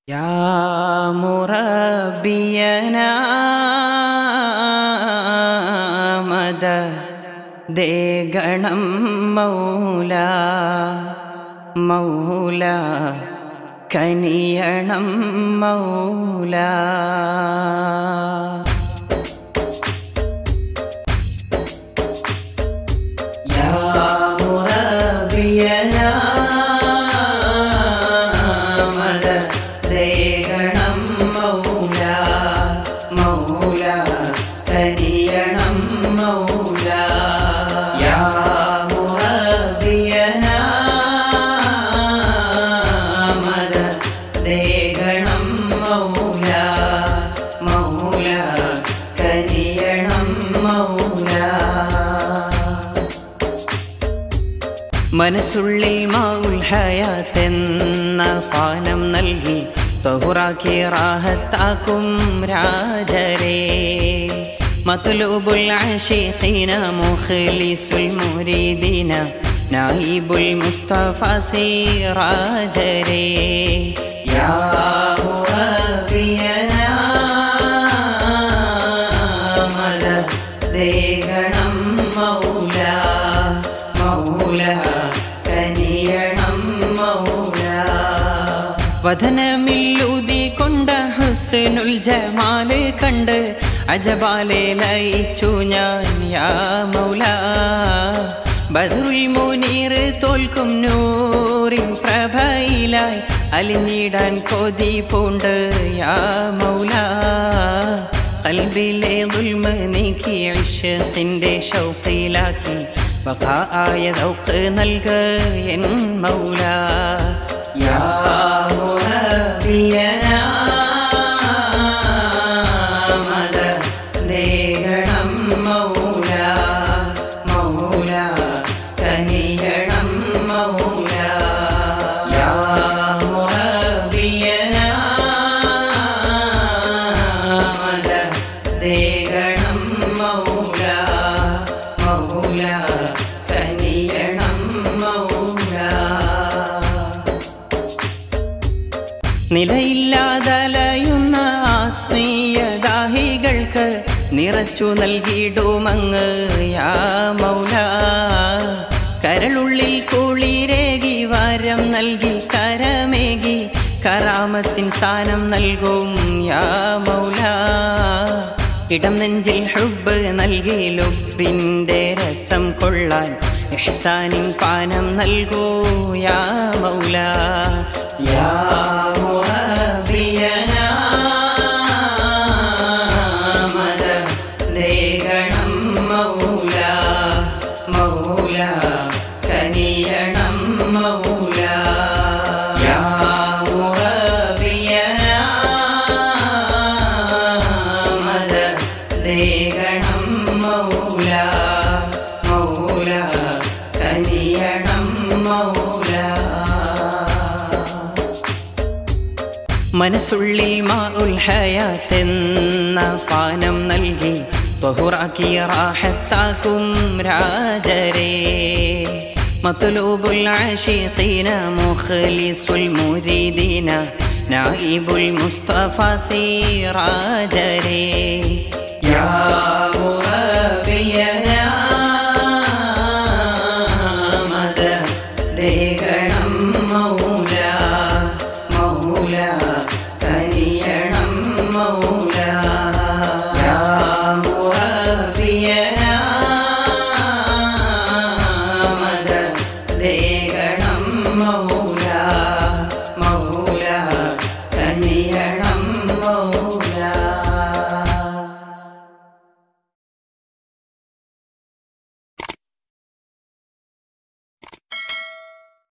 يا مربينا مدد ഗണം മൗല മൗല കനിയണം മൗല യാ മുറബിയനാ മദദേഗണം മൗല മൗല കനിയണം മൗല യാ മുറബിയനാ മദദേഗണം മൗല മൗല കനിയണം മൗല മനസ്സുള്ളിൽ മാഉൽ ഹയാത്തെന്ന പാനം നൽകി തഹുറാക്കി റാഹത്താക്കും രാജരേ മത്ലൂബുൽ ആശിഖീന മുഖ്ലിസുൽ മുരീദീന നായിബുൽ മുസ്തഫ സിറാജരേ യാ മുറബിയനാ മദദേഗണം മൗല മൗല കനിയണം മൗല വധനമില്ലൂതി കൊണ്ട ഹുസ്നുൽ ജമാല് കണ്ട് അജബാലെ ലയിച്ചു ഞാൻ യാ മൗല ബദറുൽ മുനീർ തോൽക്കും നൂറിൻ പ്രഭയിലായി അലിഞ്ഞിടാൻ കൊതി പൂണ്ട് യാ മൗല കൽബിലെ ദുൽമ നീക്കി ഇഷത്തിൻ്റെ ഷൗക്കിലാക്കി വഖായ ദൗക്ക് നൽക എൻ മൗല യാ മുഹബിയനാ മദദേഗണം മൗല മൗല കനിയണം മൗല യാ മുഹബിയനാ മദദേഗണം മൗല മൗല കനിയണം മൗല നിലയില്ലാതലയുന്ന ആത്മീയദാഹികൾക്ക് നിറച്ചു നൽകിയിടുമങ്ങ് യാ മൗല കരളുള്ളിൽ കുളിരേകി വാരം നൽകി കരമേകി കറാമത്തിൻ സ്ഥാനം നൽകും യാ മൗല ഇടം നെഞ്ചിൽ ഹുബ് നൽകി ലുബിൻ്റെ രസം കൊള്ളാൻ ഇഹ്സാനിൻ പാനം നൽകൂ യാ മൗല യാ മുഹബിയനാ മദദേഗണം മൗല മൗല കനിയണം മൗല യാ മുഹബിയനാ മദദേഗണം മൗല മൗല കനിയണം മൗല മനസ്സുള്ളിൽ മാഉൽ ഹയാത്തെന്ന പാനം നൽകി ബഹുറാക്കി റാഹത്താക്കും രാജരേ മത്ലൂബുൽ ആശിഖീന മുഖ്ലിസുൽ മുരീദീന നായിബുൽ മുസ്തഫ സിറാജരേ യാ മുഹബിയന